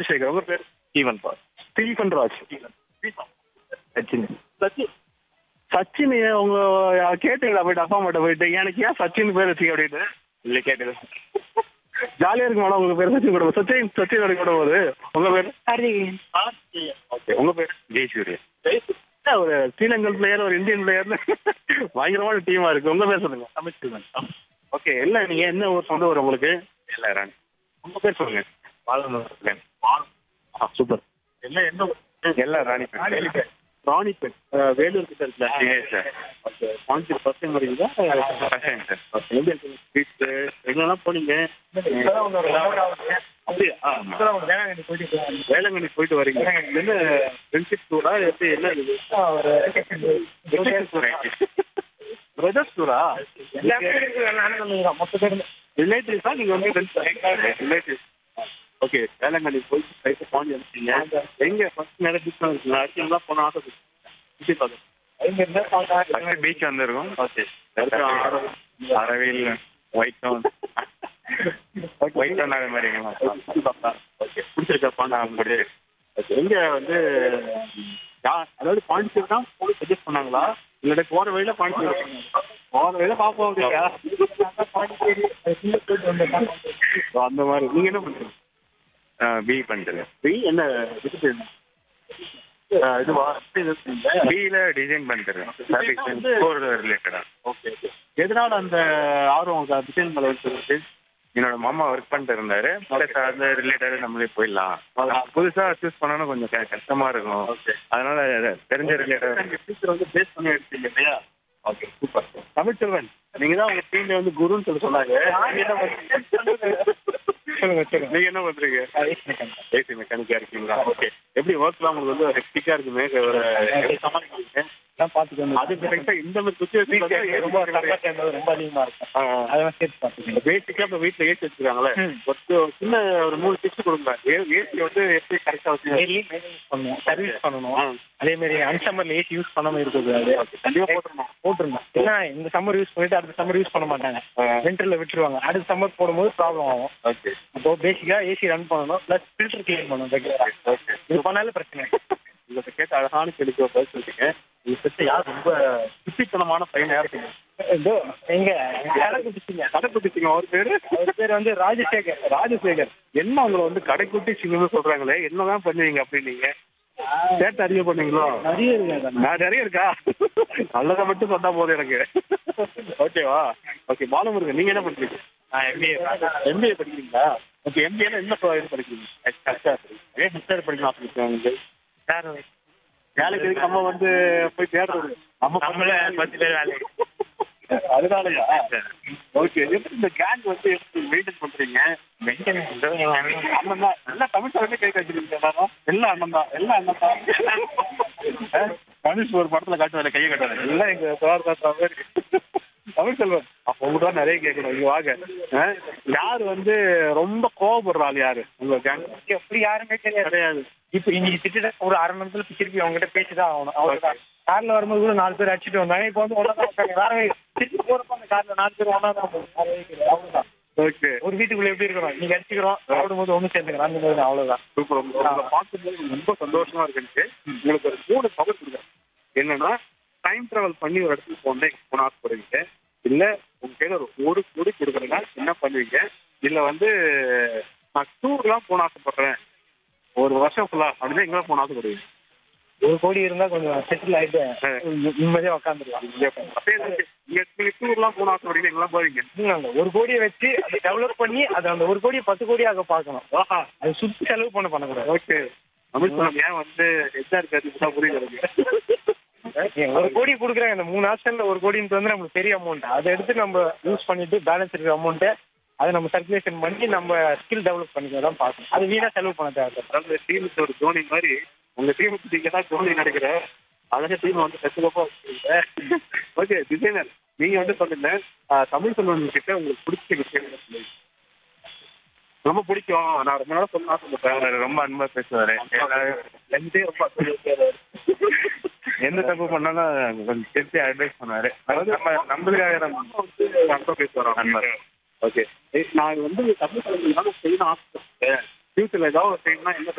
ராஜசேகர் உங்க பேர் Steven Paul Stephen Raj Sachin Sachin Sachin உங்க கேட்டீங்களா போயிட்டு அப்பா அம்மாட்ட போயிட்டு எனக்கு ஏன் சச்சின் பேர் வச்சுக்க அப்படின்னு இல்லை கேட்டது ஜாலியா இருக்கு மேடம் உங்க பேர் சச்சின் கூட சச்சின் சச்சின் அப்படி கூட போகுது உங்க பேர் கார்த்திகேயன் ஓகே உங்க பேர் ஜெயசூரிய ஒரு ஸ்ரீலங்கன் பிளேயர் ஒரு இந்தியன் பிளேயர்னு பயங்கரமான டீமா இருக்கு உங்க பேர் சொல்லுங்க தமிழ்ச்செல்வன் ஓகே எல்லாம் நீங்க என்ன ஊர் சொந்த ஊர் உங்களுக்கு எல்லாரும் உங்க பேர் சொல்லுங்க பாலநகர் ஆ சூப்பர் எல்லாம் என்ன ஊர்? எல்லாம் ராணிப்பேட் ராணிப்பேட் அஹ், வேலூர் கிட்ட இருக்குல்ல Yes, sir. Okay Pondicherry first time வரீங்களா பசங்க சார் ஓகே, எப்படி இருக்கு ஸ்ட்ரீட்ஸ் எங்கெல்லாம் போனீங்க அப்படியா ஆ, வேளாங்கண்ணி போயிட்டு வரீங்க என்ன ஃப்ரெண்ட்ஷிப் டூரா எப்படி என்ன இது பிரதர்ஸ் டூரா ரிலேட்டிவ்ஸா நீங்க வந்து ரிலேட்டிவ்ஸ் ஓகே வேளாங்கண்ணி போயிட்டு ரைட்டு பாண்டி வந்துட்டீங்க எங்க ஃபர்ஸ்ட் நிறைய பீச் இருக்குங்களா அடிக்கலாம் போன ஆசை சுற்றி பார்க்க ஃபர்ஸ்ட் பீச் வந்திருக்கோம் ஓகே அரவில் ஒயிட் டவுன் ஒயிட் டவுன் அது மாதிரிங்களா ஓகே பிடிச்சிருக்கா பாண்டி ஓகே எங்க வந்து யா அதாவது பாண்டிச்சேரி தான் போய் சஜஸ்ட் பண்ணாங்களா இல்லாட்டி போற வழியில பாண்டிச்சேரி போற வழியில பாப்போம் அப்படியா So, அந்த மாதிரி நீங்க என்ன பண்றீங்க பி பண்ணிட்டு பி என்ன விசிட்டு இதுவா இது பியில் டிசைன் பண்ணிட்டு சர்வீஸ் ஸ்கோர் ரிலேட்டடா ஓகே ஓகே எதனால அந்த ஆர்வம் உங்களுக்கு டிசைன் மேல இருக்கு என்னோட மாமா ஒர்க் பண்ணிட்டு இருந்தாரு Plus அந்த ரிலேட்டட் நம்மளே போயிடலாம் புதுசா சூஸ் பண்ணணும் கொஞ்சம் க- கஷ்டமா இருக்கும் ஓகே அதனால தெரிஞ்ச ரிலேட்டட் டீச்சர் வந்து பேஸ் பண்ணி எடுத்தீங்க இல்லையா ஓகே சூப்பர் தமிழ்ச்செல்வன் நீங்க தான் உங்க டீம்ல வந்து குருன்னு சொல்லி சொன்னாங்க நீங்க என்ன பண்றீங்க சொல்லுங்க சொல்லுங்க நீங்க என்ன பண்றீங்க ஏசி மெக்கானிக்கா இருக்கீங்களா ஓகே எப்படி ஒர்க்லாம் உங்களுக்கு வந்து ஹெக்டிக்கா இருக்குமே ஒரு எப்படி சமாளிக்கிறீங்க பார்த்துக்கோங்க அது கரெக்டா இந்த மாதிரி சுச்சுவேஷன் ரொம்ப ரொம்ப அதிகமா இருக்கும் அதெல்லாம் சேர்த்து பார்த்துக்கோங்க பேசிக்கா இப்ப வீட்டுல ஏசி வச்சிருக்காங்களே ம். ஒரு சின்ன ஒரு மூணு டிப்ஸ் கொடுங்க ஏசி வந்து எப்படி கரெக்டா வச்சு டெய்லி மெயின்டெனன்ஸ் பண்ணணும் சர்வீஸ் பண்ணணும் ஆ. அதே மாதிரி அன்சம்மர்ல ஏசி யூஸ் பண்ணாம இருக்கக்கூடாது கண்டிப்பா போட்டுருணும் போட்டுருந்தோம் ஏன்னா இந்த சம்மர் யூஸ் பண்ணிட்டு அடுத்த சம்மர் யூஸ் பண்ண மாட்டாங்க ஆ. விண்டர்ல விட்டுருவாங்க அடுத்த சம்மர் போடும்போது ப்ராப்ளம் ஆகும் ஓகே அப்போ பேசிக்கா ஏசி ரன் பண்ணணும் ப்ளஸ் ஃபில்டர் கிளீன் பண்ணணும் ரெகுலரா ஓகே இது பண்ணாலே பிரச்சனை இல்லை. உங்களுக்கு கேட்ட அழகான கேள்விக்கு ஒரு பதில் சொல்லிட்டீங்க உங்க செட்டு யார் ரொம்ப சுத்தித்தனமான பையன் யார் இருக்கீங்க இதோ எங்க கடைக்குட்டிங்க கடைக்குட்டி சிங்கம் அவர் பேரு அவர் பேர் வந்து ராஜசேகர் ராஜசேகர் என்ன உங்களை வந்து கடைக்குட்டி சிங்கம்னு சொல்றாங்களே என்னதான் பண்ணுவீங்க அப்படின்னீங்க சேட்டை அதிகம் பண்ணீங்களோ நிறைய இருக்கு நான் நிறைய இருக்கா நல்லதை மட்டும் சொன்னா போதும் எனக்கு ஓகேவா ஓகே பாலமுருகன் நீங்க என்ன பண்றீங்க நான் எம்பிஏ எம்பிஏ படிக்கிறீங்களா ஓகே எம்பிஏல என்ன pro- இது படிக்கிறீங்க ஹெச்ஆர் ஏன் ஹெச்ஆர் படிக்கலாம் உங்களுக்கு சார் வேலைக்கு எதுக்கு நம்ம வந்து போய் தேடுறது நம்ம நம்மளே பத்து பேர் வேலை அதனாலயா ஓகே எப்படி இந்த கேங் வந்து எப்படி மெயின்டைன் பண்றீங்க மெயின்டெனன்ஸ் அண்ணன் தான் எல்லாம் தமிழ் சார்ந்தே கை வச்சிருக்கீங்க எல்லாரும் எல்லாம் அண்ணன் தான் எல்லாம் அண்ணன் தான் கணேஷ் ஒரு படத்துல காட்டுவாரு கையை காட்டுவாரு எல்லாம் எங்க சார் காட்டுற மாதிரி தமிழ் செல்வன் அப்போ உங்கள்கிட்ட தான் நிறைய கேட்கணும் இங்க வாங்க ஆ? யாரு வந்து ரொம்ப கோவப்படுற ஆள் யாரு உங்க கேங் அப்படி யாருமே கிடையாது கிடையாது இப்போ இன்னைக்கு திட்டு ஒரு அரை மணி நேரத்துல திருப்பி அவங்க கிட்ட பேசிதான் ஆகணும் அவ்வளவுதான் கார்ல வரும்போது கூட நாலு பேர் அடிச்சுட்டு வந்தாங்க இப்போ வந்து ஒன்னா தான் உட்காருங்க. வேற திருப்பி போறப்ப அந்த கார்ல நாலு பேர் ஒன்னா தான் போகும். வேற எதுவும் கிடையாது. அவ்வளவுதான் ஓகே ஒரு வீட்டுக்குள்ள எப்படி இருக்கிறோம் நீங்க அடிச்சுக்கிறோம் சாப்பிடும்போது ஒண்ணு சேர்ந்துக்கிறோம் அந்த மாதிரி தான், அவ்வளவுதான் சூப்பர் உங்களை பார்க்கும்போது ரொம்ப சந்தோஷமா இருக்கு எனக்கு உங்களுக்கு ஒரு மூணு பவர் கொடுக்குறேன் என்னன்னா டைம் டிராவல் பண்ணி ஒரு இடத்துக்கு போனேன் போன ஆசைப்படுவீங்க இல்ல உங்க கையில ஒரு ஒரு கோடி கொடுக்குறேன்னா என்ன பண்ணுவீங்க இல்ல வந்து நான் டூர்லாம் போன ஆசைப்படுறேன் ஒரு வருஷம் ஃபுல்லா அப்படின்னா எங்கெல்லாம் போன ஆசைப்படுவீங்க ஒரு கோடி இருந்தா கொஞ்சம் செட்டில் ஆயிட்டு நிம்மதியா உட்காந்துருலாம் அப்படியே இருக்கு. நீங்க நீங்க டூர்லாம் போன ஆசைப்படுறீங்க எங்கெல்லாம் போவீங்க ஒரு கோடியை வச்சு அதை டெவலப் பண்ணி அதை அந்த ஒரு கோடியை பத்து கோடியாக பார்க்கணும் ஆஹா அது சுத்தி செலவு பண்ண பண்ணக்கூடாது ஓகே தமிழ் சொல்லுங்க ஏன் வந்து எச்சா இருக்காது புரியுது எனக்கு ஒரு கோடி கொடுக்குறாங்க இந்த மூணு ஆப்ஷன்ல ஒரு கோடின்றது வந்து நம்மளுக்கு பெரிய அமௌண்ட் அதை எடுத்து நம்ம யூஸ் பண்ணிட்டு பேலன்ஸ் இருக்கிற அமௌண்ட்டை அதை நம்ம சர்க்குலேஷன் பண்ணி நம்ம ஸ்கில் டெவலப் பண்ணிக்க தான் பார்க்கணும் அது வீணா செலவு பண்ண தேவை அதாவது டீமுக்கு ஒரு தோனி மாதிரி உங்க டீமுக்கு நீங்க தான் தோனி நினைக்கிற அழகா டீம் வந்து கச்சுக்கப்பா ஓகே டிசைனர் நீங்க வந்து சொல்லுங்க ஆஹ், தமிழ் செல்வன் கிட்ட உங்களுக்கு பிடிச்ச விஷயம் என்ன சொல்லுங்க ரொம்ப பிடிக்கும் நான் ரொம்ப நாள் சொல்ல ஆசைப்பட்டேன் அவர் ரொம்ப அன்பா பேசுவாரு எல்லாரும் லஞ்சே ரொம்ப சொல்லியிருக்காரு. எந்த தப்பு பண்ணாலும் கொஞ்சம் திருப்பி அட்வைஸ் பண்ணுவாரு நம்ம நம்மளுக்காக நம்ம நம்ம வந்து அன்பா பேசுவாரோ அன்பா. ஓகே நான் வந்து தமிழ் செல்வன் செய்யணும் ஆசைப்பட்டேன் ஃபியூச்சர்ல ஏதாவது செய்யணும்னா என்ன